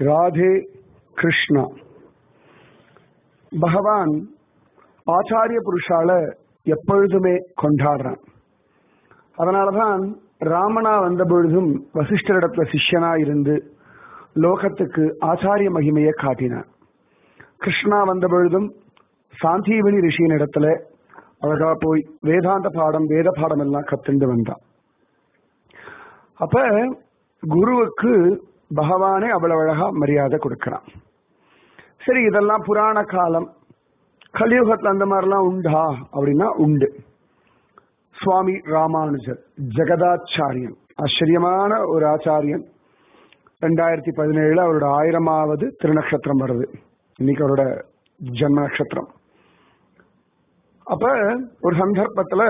ராதே கிருஷ்ணா பகவான் ஆச்சாரிய புருஷால எப்பொழுதுமே கொண்டாடுறான் அதனாலதான் ராமனா வந்த பொழுதும் வசிஷ்டரிடத்துல சிஷ்யனா இருந்து லோகத்துக்கு ஆச்சாரிய மகிமையை காட்டினான் கிருஷ்ணா வந்த பொழுதும் சாந்தீவனி ரிஷியின் இடத்துல அழகா போய் வேதாந்த பாடம் வேத பாடம் எல்லாம் கத்துண்டு வந்தான் அப்ப குருவுக்கு பகவானே அவ்வளவு அழகா மரியாதை கொடுக்கிறான் சரி இதெல்லாம் புராண காலம் கலியுகத்துல அந்த மாதிரிலாம் உண்டா அப்படின்னா உண்டு சுவாமி ராமானுஜர் ஜெகதாச்சாரியன் ஆச்சரியமான ஒரு ஆச்சாரியன் ரெண்டாயிரத்தி பதினேழுல அவரோட ஆயிரமாவது திருநக்ஷத்திரம் வருது இன்னைக்கு அவரோட ஜன்ம நட்சத்திரம் அப்ப ஒரு சந்தர்ப்பத்துல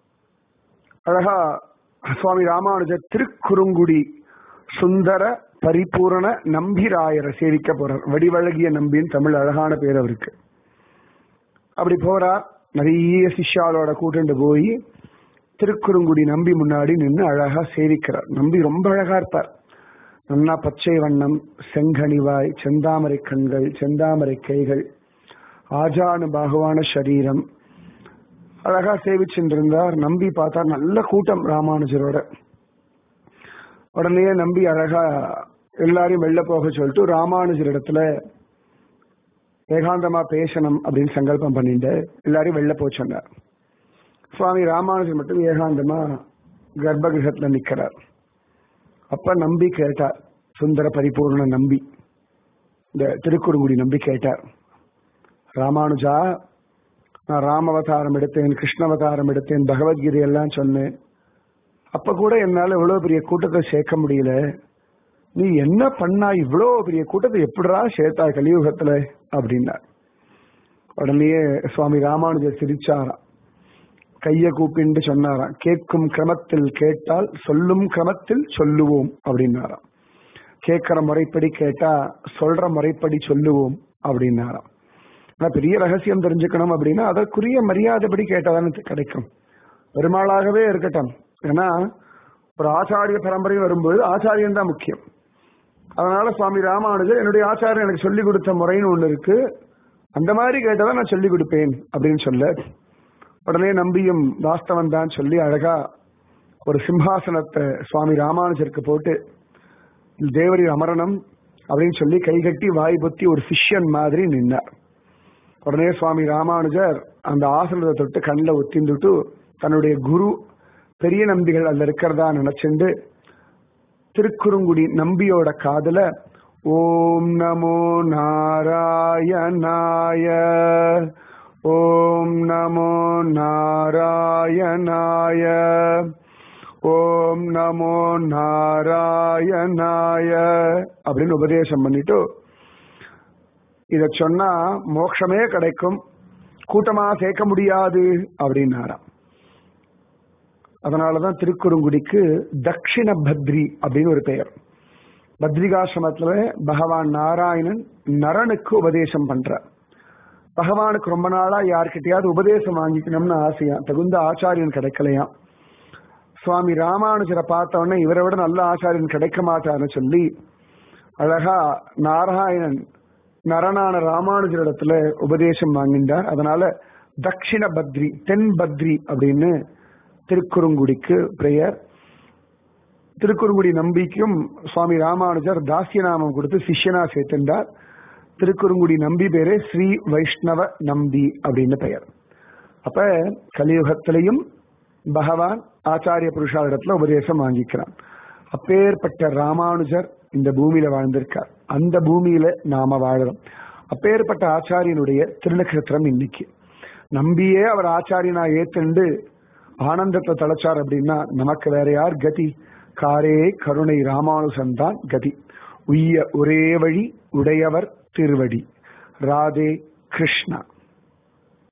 அழகா சுவாமி ராமானுஜர் திருக்குறுங்குடி சுந்தர பரிபூரண நம்பிராயரை சேவிக்க போறார் வடிவழகிய நம்பின்னு தமிழ் அழகான பேர் அவருக்கு அப்படி போறார் நிறைய சிஷ்யாலோட கூட்டு போய் திருக்குறுங்குடி நம்பி முன்னாடி நின்று அழகா சேவிக்கிறார் நம்பி ரொம்ப அழகா இருப்பார் நன்னா பச்சை வண்ணம் செங்கனிவாய் செந்தாமரை கண்கள் செந்தாமரை கைகள் ஆஜானு பாகுவான சரீரம் அழகா சேவிச்சுருந்தார் நம்பி பார்த்தா நல்ல கூட்டம் ராமானுஜரோட உடனே நம்பி அழகா எல்லாரையும் வெளில போக சொல்லிட்டு ராமானுஜர் இடத்துல ஏகாந்தமா பேசணும் அப்படின்னு சங்கல்பம் பண்ணிட்டு எல்லாரையும் வெளில போக சொன்னார் சுவாமி ராமானுஜர் மட்டும் ஏகாந்தமா கர்ப்பகிரகத்துல நிக்கிறார் அப்ப நம்பி கேட்டார் சுந்தர பரிபூர்ண நம்பி இந்த திருக்குறுங்குடி நம்பி கேட்டார் ராமானுஜா நான் ராமவதாரம் எடுத்தேன் கிருஷ்ணவதாரம் எடுத்தேன் பகவத்கீதை எல்லாம் சொன்னேன் அப்ப கூட என்னால இவ்வளவு பெரிய கூட்டத்தை சேர்க்க முடியல நீ என்ன பண்ணா இவ்வளவு பெரிய கூட்டத்தை எப்படிடா சேர்த்தா கலியுகத்துல அப்படின்னார் உடனே சுவாமி ராமானுஜர் சிரிச்சாராம் கைய கூப்பிண்டு சொன்னாராம் கேட்கும் கிரமத்தில் கேட்டால் சொல்லும் கிரமத்தில் சொல்லுவோம் அப்படின்னாராம் கேட்கிற முறைப்படி கேட்டா சொல்ற முறைப்படி சொல்லுவோம் அப்படின்னாராம் ஆனா பெரிய ரகசியம் தெரிஞ்சுக்கணும் அப்படின்னா அதற்குரிய மரியாதைப்படி கேட்டாதானே கிடைக்கும் பெருமாளாகவே இருக்கட்டும் ஏன்னா ஒரு ஆச்சாரிய பரம்பரை வரும்போது ஆச்சாரியன் தான் முக்கியம் அதனால சுவாமி ராமானுஜர் என்னுடைய ஆச்சாரியன் எனக்கு சொல்லிக் கொடுத்த முறைன்னு ஒண்ணு இருக்கு அந்த மாதிரி கேட்டதான் நான் சொல்லிக் கொடுப்பேன் அப்படின்னு சொல்ல உடனே நம்பியும் வாஸ்தவன் தான் சொல்லி அழகா ஒரு சிம்ஹாசனத்தை சுவாமி ராமானுஜருக்கு போட்டு தேவரி அமரணம் அப்படின்னு சொல்லி கைகட்டி வாய் பொத்தி ஒரு சிஷ்யன் மாதிரி நின்னார் உடனே சுவாமி ராமானுஜர் அந்த ஆசனத்தை தொட்டு கண்ணில் ஒத்திந்துட்டு தன்னுடைய குரு பெரிய நம்பிகள் அதுல இருக்கிறதா நினைச்சுண்டு திருக்குறுங்குடி நம்பியோட காதல ஓம் நமோ நாராயணாய ஓம் நமோ நாராயணாய ஓம் நமோ நாராயணாய அப்படின்னு உபதேசம் பண்ணிட்டு இத சொன்னா மோட்சமே கிடைக்கும் கூட்டமா சேர்க்க முடியாது அப்படின்னாராம் அதனாலதான் திருக்குறுங்குடிக்கு தட்சிண பத்ரி அப்படின்னு ஒரு பெயர் பத்ரிகாசிரமத்துல பகவான் நாராயணன் நரனுக்கு உபதேசம் பண்றார் பகவானுக்கு ரொம்ப நாளா யார்கிட்டயாவது உபதேசம் வாங்கிக்கணும்னு ஆசையா தகுந்த ஆச்சாரியன் கிடைக்கலையாம் சுவாமி ராமானுஜரை பார்த்த உடனே இவரை விட நல்ல ஆச்சாரியன் கிடைக்க மாட்டான்னு சொல்லி அழகா நாராயணன் நரனான ராமானுஜரிடத்துல உபதேசம் வாங்கின்றார் அதனால தட்சிண பத்ரி தென் பத்ரி அப்படின்னு திருக்குறுங்குடிக்கு பெயர் திருக்குறுங்குடி நம்பிக்கும் சுவாமி ராமானுஜர் தாசிய நாமம் கொடுத்து சிஷ்யனா சேர்த்திருந்தார் திருக்குறுங்குடி நம்பி பேரே ஸ்ரீ வைஷ்ணவ நம்பி அப்படின்னு பெயர் அப்ப கலியுகத்திலையும் பகவான் ஆச்சாரிய புருஷாரிடத்துல உபதேசம் வாங்கிக்கிறான் அப்பேற்பட்ட ராமானுஜர் இந்த பூமியில வாழ்ந்திருக்கார் அந்த பூமியில நாம வாழறோம் அப்பேற்பட்ட ஆச்சாரியனுடைய திருநக்ஷத்திரம் இன்னைக்கு நம்பியே அவர் ஆச்சாரியனா ஏத்துண்டு ஆனந்தத்தை தலைச்சார் அப்படின்னா நமக்கு வேற யார் கதி காரே கருணை ராமானுசன் தான் கதி உய்ய ஒரே வழி உடையவர் திருவடி ராதே கிருஷ்ணா